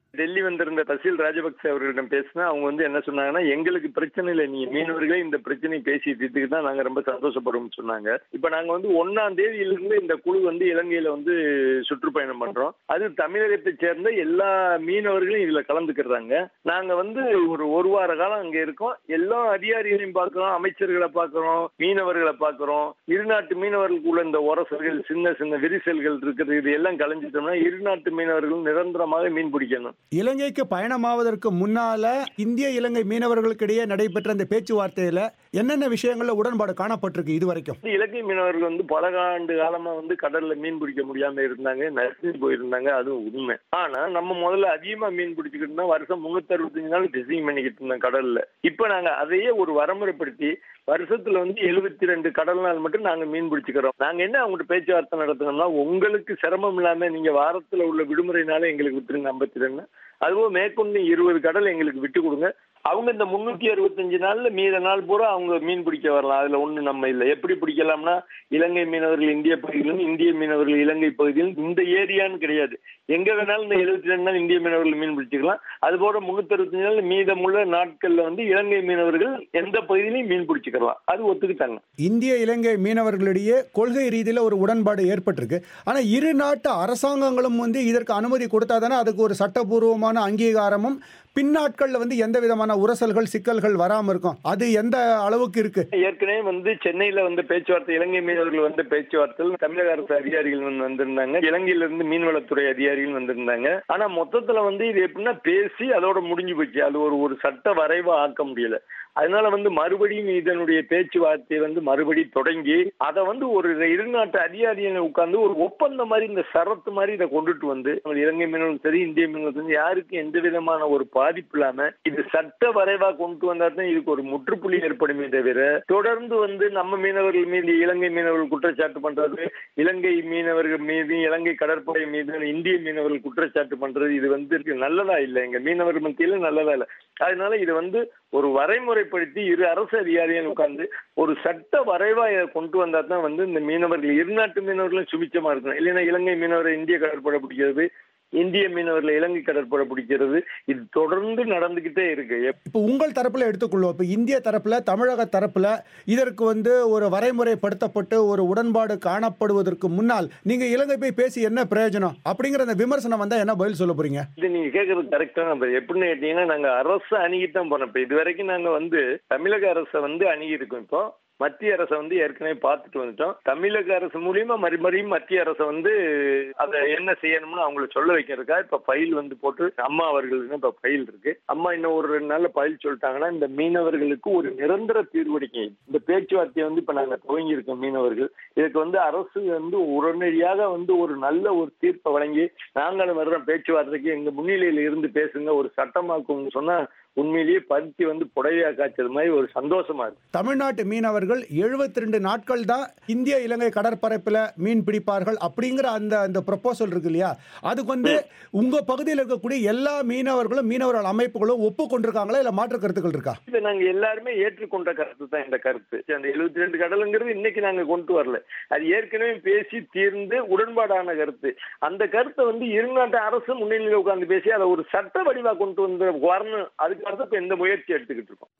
டெல்லி வந்திருந்த தசில் ராஜபக்சே அவர்களிடம் பேசினா அவங்க வந்து என்ன சொன்னாங்கன்னா எங்களுக்கு பிரச்சனை இல்லை நீங்க மீனவர்களே இந்த பிரச்சனை பேசி தீர்த்துக்கு தான் நாங்க ரொம்ப சந்தோஷப்படுவோம்னு சொன்னாங்க இப்ப நாங்க வந்து ஒன்னாம் தேதியிலிருந்து இந்த குழு வந்து இலங்கையில வந்து சுற்றுப்பயணம் பண்றோம் அது தமிழகத்தை சேர்ந்த எல்லா மீனவர்களும் இதுல கலந்துக்கிறாங்க நாங்க வந்து ஒரு ஒரு வார காலம் அங்க இருக்கோம் எல்லா அதிகாரிகளையும் பார்க்கிறோம் அமைச்சர்களை பார்க்கிறோம் மீனவர்களை பார்க்கிறோம் இருநாட்டு மீனவர்களுக்குள்ள இந்த உரசல்கள் சின்ன சின்ன விரிசல்கள் இருக்குது இது எல்லாம் கலைஞ்சிட்டோம்னா இருநாட்டு மீனவர்கள் நிரந்தரமாக மீன் பிடிக்கணும் இலங்கைக்கு பயணமாவதற்கு முன்னால இந்திய இலங்கை மீனவர்களுக்கு இடையே நடைபெற்ற இந்த பேச்சுவார்த்தையில என்னென்ன விஷயங்கள்ல உடன்பாடு காணப்பட்டிருக்கு இதுவரைக்கும் இலங்கை மீனவர்கள் வந்து பல ஆண்டு காலமா வந்து கடல்ல மீன் பிடிக்க முடியாம இருந்தாங்க நசுங்கி போயிருந்தாங்க அதுவும் உண்மை ஆனா நம்ம முதல்ல அதிகமா மீன் பிடிச்சிக்கிட்டு இருந்தோம் வருஷம் முன்னூத்தி அறுபத்தஞ்சு நாள் ஃபிஷிங் பண்ணிக்கிட்டு இருந்தோம் கடல்ல இப்ப நாங்க அதையே ஒரு வரமுறைப்படுத்தி வருஷத்துல வந்து எழுபத்தி ரெண்டு கடல் நாள் மட்டும் நாங்க மீன் பிடிச்சுக்கிறோம் நாங்க என்ன அவங்ககிட்ட பேச்சுவார்த்தை நடத்தினோம்னா உங்களுக்கு சிரமம் இல்லாம நீங்க வாரத்துல உள்ள விடுமுறைனால எங்களுக்கு விட்டுருங்க ஐம்பத்தி ரெண்டு அதுவும் மேற்கொண்டு இருபது கடல் எங்களுக்கு விட்டு கொடுங்க அவங்க இந்த முன்னூத்தி அறுபத்தஞ்சு நாள்ல மீத நாள் பூரா அவங்க மீன் பிடிக்க வரலாம் அதுல ஒண்ணு நம்ம இல்லை எப்படி பிடிக்கலாம்னா இலங்கை மீனவர்கள் இந்திய பகுதியிலும் இந்திய மீனவர்கள் இலங்கை பகுதியிலும் இந்த ஏரியான்னு கிடையாது எங்க வேணாலும் இந்த எழுபத்தி ரெண்டு நாள் இந்திய மீனவர்கள் மீன் பிடிச்சிக்கலாம் அது போல முன்னூத்தி அறுபத்தஞ்சு நாள் மீதமுள்ள நாட்கள்ல வந்து இலங்கை மீனவர்கள் எந்த பகுதியிலையும் மீன் பிடிச்சிக்கலாம் அது ஒத்துக்கிட்டாங்க இந்திய இலங்கை மீனவர்களிடையே கொள்கை ரீதியில ஒரு உடன்பாடு ஏற்பட்டிருக்கு ஆனா இரு நாட்டு அரசாங்கங்களும் வந்து இதற்கு அனுமதி கொடுத்தாதானே அதுக்கு ஒரு சட்டபூர்வமான அங்கீகாரமும் பின்னாட்கள்ல வந்து எந்த விதமான உரசல்கள் சிக்கல்கள் வராம இருக்கும் அது எந்த அளவுக்கு இருக்கு ஏற்கனவே வந்து சென்னையில வந்து பேச்சுவார்த்தை இலங்கை மீனவர்கள் வந்து பேச்சுவார்த்தையில் தமிழக அரசு அதிகாரிகள் வந்து வந்திருந்தாங்க இலங்கையில இருந்து மீன்வளத்துறை அதிகாரிகள் வந்திருந்தாங்க ஆனா மொத்தத்துல வந்து இது எப்படின்னா பேசி அதோட முடிஞ்சு போச்சு அது ஒரு ஒரு சட்ட வரைவா ஆக்க முடியல அதனால வந்து மறுபடியும் இதனுடைய பேச்சுவார்த்தையை வந்து மறுபடி தொடங்கி அதை வந்து ஒரு இருநாட்டு அதிகாரிகளை உட்கார்ந்து ஒரு ஒப்பந்தம் மாதிரி இந்த சரத்து மாதிரி இதை கொண்டுட்டு வந்து நம்ம இலங்கை மீனவர்கள் சரி இந்திய மீனவர்கள் சரி யாருக்கும் எந்த விதமான ஒரு பாதிப்பு இல்லாம இது சட்ட வரைவா கொண்டு வந்தா தான் இதுக்கு ஒரு முற்றுப்புள்ளி ஏற்படுமே தவிர தொடர்ந்து வந்து நம்ம மீனவர்கள் மீது இலங்கை மீனவர்கள் குற்றச்சாட்டு பண்றது இலங்கை மீனவர்கள் மீது இலங்கை கடற்படை மீது இந்திய மீனவர்கள் குற்றச்சாட்டு பண்றது இது வந்து நல்லதா இல்லை எங்க மீனவர்கள் மத்தியில நல்லதா இல்லை அதனால இது வந்து ஒரு வரைமுறைப்படுத்தி இரு அரசு அதிகாரிகள் உட்கார்ந்து ஒரு சட்ட வரைவா இதை கொண்டு வந்தா தான் வந்து இந்த மீனவர்கள் இருநாட்டு மீனவர்களும் சுபிச்சமா இருக்கணும் இல்லைன்னா இலங்கை மீனவரை இந்திய கடற்படை பிடிக்கிறது இந்திய மீனவர்களை இலங்கை கடற்படை பிடிக்கிறது இது தொடர்ந்து நடந்துகிட்டே இருக்கு இப்போ உங்கள் தரப்புல எடுத்துக்கொள்வோம் இப்போ இந்திய தரப்புல தமிழக தரப்புல இதற்கு வந்து ஒரு வரைமுறைப்படுத்தப்பட்டு ஒரு உடன்பாடு காணப்படுவதற்கு முன்னால் நீங்க இலங்கை போய் பேசி என்ன பிரயோஜனம் அப்படிங்கிற அந்த விமர்சனம் வந்தா என்ன பதில் சொல்ல போறீங்க இது நீங்க கேட்கறது கரெக்டான பதில் எப்படின்னு கேட்டீங்கன்னா நாங்க அரசு அணுகித்தான் போனோம் இப்ப இது வரைக்கும் நாங்க வந்து தமிழக அரசை வந்து அணுகி இருக்கோம் இப்போ மத்திய அரசை வந்து ஏற்கனவே பார்த்துட்டு வந்துட்டோம் தமிழக அரசு மூலியமா மறுபடியும் மத்திய அரசை வந்து அதை என்ன செய்யணும்னு அவங்கள சொல்ல வைக்கிறதுக்கா இப்ப ஃபைல் வந்து போட்டு அம்மா அவர்களுக்கு இப்ப ஃபைல் இருக்கு அம்மா இன்னும் ஒரு ரெண்டு நாள்ல ஃபைல் சொல்லிட்டாங்கன்னா இந்த மீனவர்களுக்கு ஒரு நிரந்தர தீர்வடிக்கை இந்த பேச்சுவார்த்தையை வந்து இப்ப நாங்க துவங்கி இருக்கோம் மீனவர்கள் இதுக்கு வந்து அரசு வந்து உடனடியாக வந்து ஒரு நல்ல ஒரு தீர்ப்பை வழங்கி நாங்களும் வர்றோம் பேச்சுவார்த்தைக்கு எங்க முன்னிலையில இருந்து பேசுங்க ஒரு சட்டமாக்கும் சொன்னா உண்மையிலேயே பருத்தி வந்து புடவையா காய்ச்சது மாதிரி ஒரு சந்தோஷமா இருக்கு தமிழ்நாட்டு மீனவர்கள் எழுபத்தி ரெண்டு நாட்கள் தான் இந்திய இலங்கை கடற்பரப்பில் மீன் பிடிப்பார்கள் அப்படிங்கிற அந்த அந்த ப்ரொபோசல் இருக்கு இல்லையா அதுக்கு வந்து உங்க பகுதியில் இருக்கக்கூடிய எல்லா மீனவர்களும் மீனவர்கள் அமைப்புகளும் ஒப்புக்கொண்டிருக்காங்களா இல்ல மாற்று கருத்துக்கள் இருக்கா இதை நாங்க எல்லாருமே ஏற்றுக்கொண்ட கருத்து தான் இந்த கருத்து அந்த எழுபத்தி ரெண்டு கடலுங்கிறது இன்னைக்கு நாங்க கொண்டு வரல அது ஏற்கனவே பேசி தீர்ந்து உடன்பாடான கருத்து அந்த கருத்தை வந்து இருநாட்டு அரசு முன்னிலையில் உட்கார்ந்து பேசி அதை ஒரு சட்ட வடிவா கொண்டு வந்து வரணும் அதுக்காக தான் இப்ப இந்த முயற்சி எடுத்துக்கிட்டு இருக்கோம்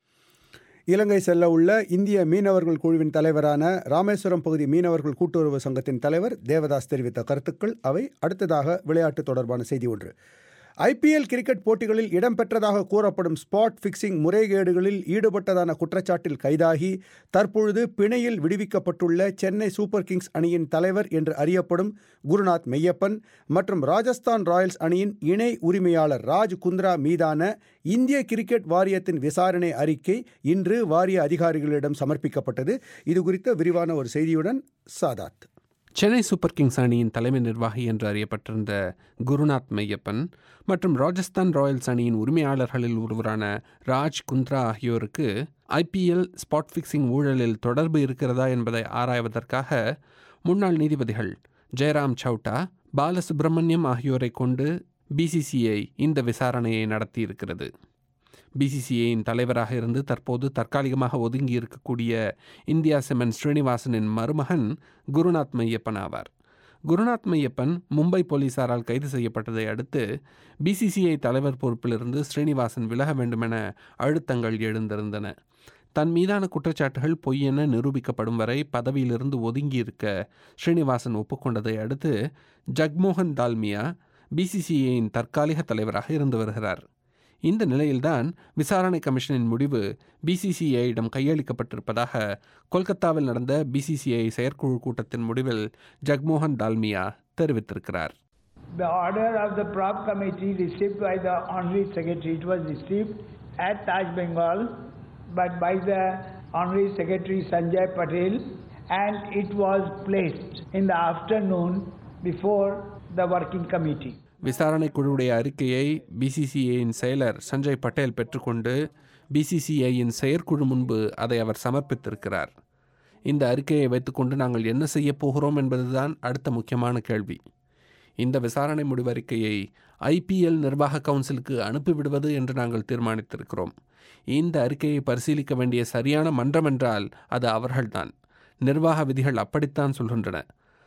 இலங்கை செல்ல உள்ள இந்திய மீனவர்கள் குழுவின் தலைவரான ராமேஸ்வரம் பகுதி மீனவர்கள் கூட்டுறவு சங்கத்தின் தலைவர் தேவதாஸ் தெரிவித்த கருத்துக்கள் அவை அடுத்ததாக விளையாட்டு தொடர்பான செய்தி ஒன்று ஐபிஎல் கிரிக்கெட் போட்டிகளில் இடம்பெற்றதாக கூறப்படும் ஸ்பாட் ஃபிக்சிங் முறைகேடுகளில் ஈடுபட்டதான குற்றச்சாட்டில் கைதாகி தற்பொழுது பிணையில் விடுவிக்கப்பட்டுள்ள சென்னை சூப்பர் கிங்ஸ் அணியின் தலைவர் என்று அறியப்படும் குருநாத் மெய்யப்பன் மற்றும் ராஜஸ்தான் ராயல்ஸ் அணியின் இணை உரிமையாளர் ராஜ் குந்த்ரா மீதான இந்திய கிரிக்கெட் வாரியத்தின் விசாரணை அறிக்கை இன்று வாரிய அதிகாரிகளிடம் சமர்ப்பிக்கப்பட்டது இது குறித்த விரிவான ஒரு செய்தியுடன் சாதாத் சென்னை சூப்பர் கிங்ஸ் அணியின் தலைமை நிர்வாகி என்று அறியப்பட்டிருந்த குருநாத் மெய்யப்பன் மற்றும் ராஜஸ்தான் ராயல்ஸ் அணியின் உரிமையாளர்களில் ஒருவரான ராஜ் குந்த்ரா ஆகியோருக்கு ஐபிஎல் ஸ்பாட் ஃபிக்சிங் ஊழலில் தொடர்பு இருக்கிறதா என்பதை ஆராய்வதற்காக முன்னாள் நீதிபதிகள் ஜெயராம் சவுட்டா பாலசுப்ரமணியம் ஆகியோரை கொண்டு பிசிசிஐ இந்த விசாரணையை நடத்தியிருக்கிறது பிசிசிஐயின் தலைவராக இருந்து தற்போது தற்காலிகமாக ஒதுங்கி இருக்கக்கூடிய இந்தியா சிமெண்ட் ஸ்ரீனிவாசனின் மருமகன் குருநாத் மையப்பன் ஆவார் குருநாத் மையப்பன் மும்பை போலீசாரால் கைது செய்யப்பட்டதை அடுத்து பிசிசிஐ தலைவர் பொறுப்பிலிருந்து ஸ்ரீனிவாசன் விலக வேண்டுமென அழுத்தங்கள் எழுந்திருந்தன தன் மீதான குற்றச்சாட்டுகள் பொய் என நிரூபிக்கப்படும் வரை பதவியிலிருந்து ஒதுங்கியிருக்க ஸ்ரீனிவாசன் ஒப்புக்கொண்டதை அடுத்து ஜக்மோகன் தால்மியா பிசிசிஐயின் தற்காலிக தலைவராக இருந்து வருகிறார் இந்த நிலையில்தான் விசாரணை கமிஷனின் முடிவு பிசிசிஐயிடம் கையளிக்கப்பட்டிருப்பதாக கொல்கத்தாவில் நடந்த பிசிசிஐ செயற்குழு கூட்டத்தின் முடிவில் ஜக்மோகன் தால்மியா தெரிவித்திருக்கிறார் The order of the prop committee received by the Honorary Secretary, it was received at Taj Bengal, but by the Honorary Secretary Sanjay Patel, and it was placed in the afternoon before the working committee. விசாரணை குழுவுடைய அறிக்கையை பிசிசிஐயின் செயலர் சஞ்சய் பட்டேல் பெற்றுக்கொண்டு பிசிசிஐயின் செயற்குழு முன்பு அதை அவர் சமர்ப்பித்திருக்கிறார் இந்த அறிக்கையை வைத்துக்கொண்டு நாங்கள் என்ன செய்ய போகிறோம் என்பதுதான் அடுத்த முக்கியமான கேள்வி இந்த விசாரணை முடிவறிக்கையை ஐபிஎல் நிர்வாக கவுன்சிலுக்கு அனுப்பிவிடுவது என்று நாங்கள் தீர்மானித்திருக்கிறோம் இந்த அறிக்கையை பரிசீலிக்க வேண்டிய சரியான மன்றம் என்றால் அது அவர்கள்தான் நிர்வாக விதிகள் அப்படித்தான் சொல்கின்றன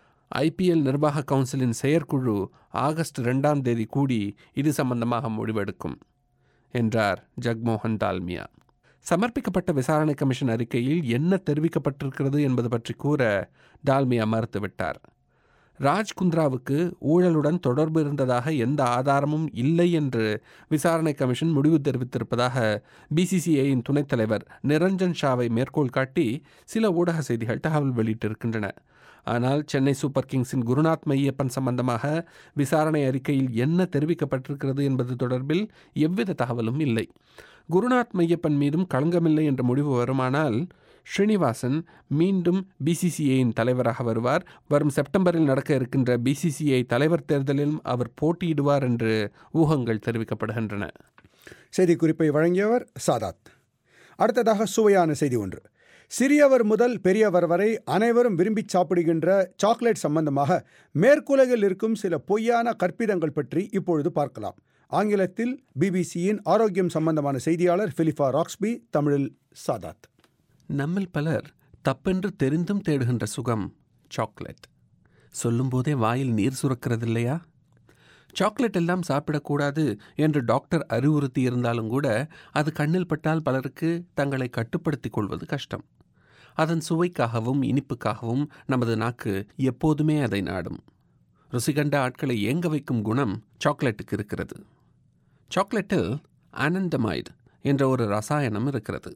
ஐபிஎல் நிர்வாக கவுன்சிலின் செயற்குழு ஆகஸ்ட் ரெண்டாம் தேதி கூடி இது சம்பந்தமாக முடிவெடுக்கும் என்றார் ஜக்மோகன் தால்மியா சமர்ப்பிக்கப்பட்ட விசாரணை கமிஷன் அறிக்கையில் என்ன தெரிவிக்கப்பட்டிருக்கிறது என்பது பற்றி கூற டால்மியா மறுத்துவிட்டார் ராஜ் குந்த்ராவுக்கு ஊழலுடன் தொடர்பு இருந்ததாக எந்த ஆதாரமும் இல்லை என்று விசாரணை கமிஷன் முடிவு தெரிவித்திருப்பதாக பிசிசிஐயின் துணைத் தலைவர் நிரஞ்சன் ஷாவை மேற்கோள் காட்டி சில ஊடக செய்திகள் தகவல் வெளியிட்டிருக்கின்றன ஆனால் சென்னை சூப்பர் கிங்ஸின் குருநாத் மையப்பன் சம்பந்தமாக விசாரணை அறிக்கையில் என்ன தெரிவிக்கப்பட்டிருக்கிறது என்பது தொடர்பில் எவ்வித தகவலும் இல்லை குருநாத் மையப்பன் மீதும் களங்கமில்லை என்ற முடிவு வருமானால் ஸ்ரீனிவாசன் மீண்டும் பிசிசிஐயின் தலைவராக வருவார் வரும் செப்டம்பரில் நடக்க இருக்கின்ற பிசிசிஐ தலைவர் தேர்தலிலும் அவர் போட்டியிடுவார் என்று ஊகங்கள் தெரிவிக்கப்படுகின்றன செய்திக்குறிப்பை வழங்கியவர் சாதாத் அடுத்ததாக சுவையான செய்தி ஒன்று சிறியவர் முதல் பெரியவர் வரை அனைவரும் விரும்பி சாப்பிடுகின்ற சாக்லேட் சம்பந்தமாக மேற்குலகில் இருக்கும் சில பொய்யான கற்பிதங்கள் பற்றி இப்பொழுது பார்க்கலாம் ஆங்கிலத்தில் பிபிசியின் ஆரோக்கியம் சம்பந்தமான செய்தியாளர் பிலிஃபா ராக்ஸ்பி தமிழில் சாதாத் நம்மில் பலர் தப்பென்று தெரிந்தும் தேடுகின்ற சுகம் சாக்லேட் சொல்லும்போதே வாயில் நீர் சுரக்கிறது இல்லையா சாக்லேட் எல்லாம் சாப்பிடக்கூடாது என்று டாக்டர் அறிவுறுத்தி இருந்தாலும் கூட அது கண்ணில் பட்டால் பலருக்கு தங்களை கட்டுப்படுத்திக் கொள்வது கஷ்டம் அதன் சுவைக்காகவும் இனிப்புக்காகவும் நமது நாக்கு எப்போதுமே அதை நாடும் ருசிகண்ட ஆட்களை ஏங்க வைக்கும் குணம் சாக்லேட்டுக்கு இருக்கிறது சாக்லேட்டில் ஆனந்தமைடு என்ற ஒரு ரசாயனம் இருக்கிறது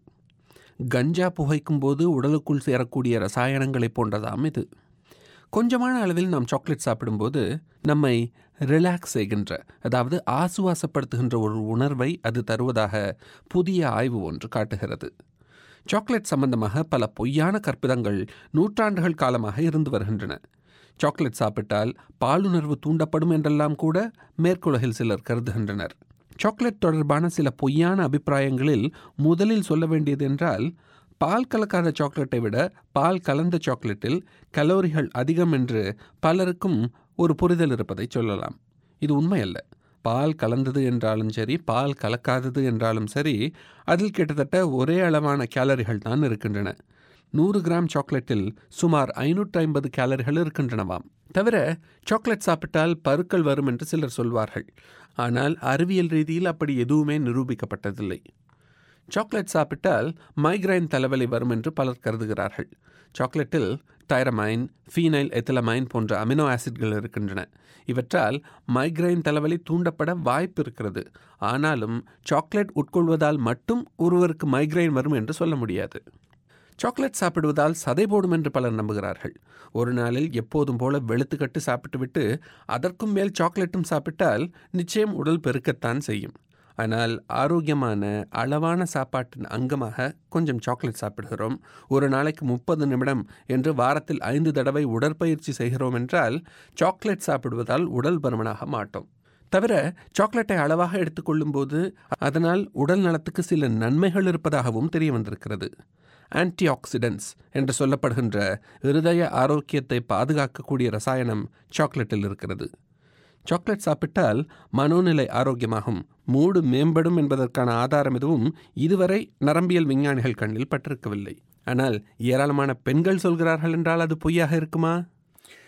கஞ்சா புகைக்கும் போது உடலுக்குள் சேரக்கூடிய ரசாயனங்களைப் போன்றதாம் இது கொஞ்சமான அளவில் நாம் சாக்லேட் சாப்பிடும்போது நம்மை ரிலாக்ஸ் செய்கின்ற அதாவது ஆசுவாசப்படுத்துகின்ற ஒரு உணர்வை அது தருவதாக புதிய ஆய்வு ஒன்று காட்டுகிறது சாக்லேட் சம்பந்தமாக பல பொய்யான கற்பிதங்கள் நூற்றாண்டுகள் காலமாக இருந்து வருகின்றன சாக்லேட் சாப்பிட்டால் பாலுணர்வு தூண்டப்படும் என்றெல்லாம் கூட மேற்குலகில் சிலர் கருதுகின்றனர் சாக்லேட் தொடர்பான சில பொய்யான அபிப்பிராயங்களில் முதலில் சொல்ல வேண்டியது என்றால் பால் கலக்காத சாக்லேட்டை விட பால் கலந்த சாக்லேட்டில் கலோரிகள் அதிகம் என்று பலருக்கும் ஒரு புரிதல் இருப்பதை சொல்லலாம் இது உண்மையல்ல பால் கலந்தது என்றாலும் சரி பால் கலக்காதது என்றாலும் சரி அதில் கிட்டத்தட்ட ஒரே அளவான கேலரிகள் தான் இருக்கின்றன நூறு கிராம் சாக்லேட்டில் சுமார் ஐநூற்றி ஐம்பது கேலரிகள் இருக்கின்றனவாம் தவிர சாக்லேட் சாப்பிட்டால் பருக்கள் வரும் என்று சிலர் சொல்வார்கள் ஆனால் அறிவியல் ரீதியில் அப்படி எதுவுமே நிரூபிக்கப்பட்டதில்லை சாக்லேட் சாப்பிட்டால் மைக்ரைன் தலைவலி வரும் என்று பலர் கருதுகிறார்கள் சாக்லேட்டில் டைரமைன் ஃபீனைல் எத்திலமைன் போன்ற அமினோ ஆசிட்கள் இருக்கின்றன இவற்றால் மைக்ரைன் தலைவலி தூண்டப்பட வாய்ப்பு இருக்கிறது ஆனாலும் சாக்லேட் உட்கொள்வதால் மட்டும் ஒருவருக்கு மைக்ரைன் வரும் என்று சொல்ல முடியாது சாக்லேட் சாப்பிடுவதால் சதை போடும் என்று பலர் நம்புகிறார்கள் ஒரு நாளில் எப்போதும் போல வெளுத்துக்கட்டு சாப்பிட்டுவிட்டு அதற்கும் மேல் சாக்லேட்டும் சாப்பிட்டால் நிச்சயம் உடல் பெருக்கத்தான் செய்யும் ஆனால் ஆரோக்கியமான அளவான சாப்பாட்டின் அங்கமாக கொஞ்சம் சாக்லேட் சாப்பிடுகிறோம் ஒரு நாளைக்கு முப்பது நிமிடம் என்று வாரத்தில் ஐந்து தடவை உடற்பயிற்சி செய்கிறோம் என்றால் சாக்லேட் சாப்பிடுவதால் உடல் பருமனாக மாட்டோம் தவிர சாக்லேட்டை அளவாக எடுத்துக்கொள்ளும் போது அதனால் உடல் நலத்துக்கு சில நன்மைகள் இருப்பதாகவும் தெரிய வந்திருக்கிறது ஆன்டி ஆக்சிடென்ட்ஸ் என்று சொல்லப்படுகின்ற இருதய ஆரோக்கியத்தை பாதுகாக்கக்கூடிய ரசாயனம் சாக்லேட்டில் இருக்கிறது சாக்லேட் சாப்பிட்டால் மனோநிலை ஆரோக்கியமாகும் மூடு மேம்படும் என்பதற்கான ஆதாரம் எதுவும் இதுவரை நரம்பியல் விஞ்ஞானிகள் கண்ணில் பட்டிருக்கவில்லை ஆனால் ஏராளமான பெண்கள் சொல்கிறார்கள் என்றால் அது பொய்யாக இருக்குமா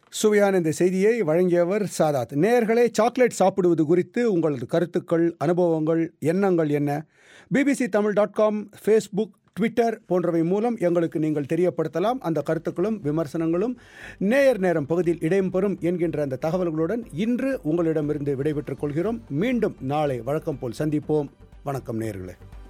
சுவையான இந்த செய்தியை வழங்கியவர் சாதாத் நேயர்களே சாக்லேட் சாப்பிடுவது குறித்து உங்களது கருத்துக்கள் அனுபவங்கள் எண்ணங்கள் என்ன BBC Tamil dot com Facebook Twitter போன்றவை மூலம் எங்களுக்கு நீங்கள் தெரியப்படுத்தலாம் அந்த கருத்துக்களும் விமர்சனங்களும் நேயர் நேரம் பகுதியில் இடம்பெறும் என்கின்ற அந்த தகவல்களுடன் இன்று உங்களிடமிருந்து விடைபெற்றுக் கொள்கிறோம் மீண்டும் நாளை வழக்கம் போல் சந்திப்போம் வணக்கம் நேயர்களே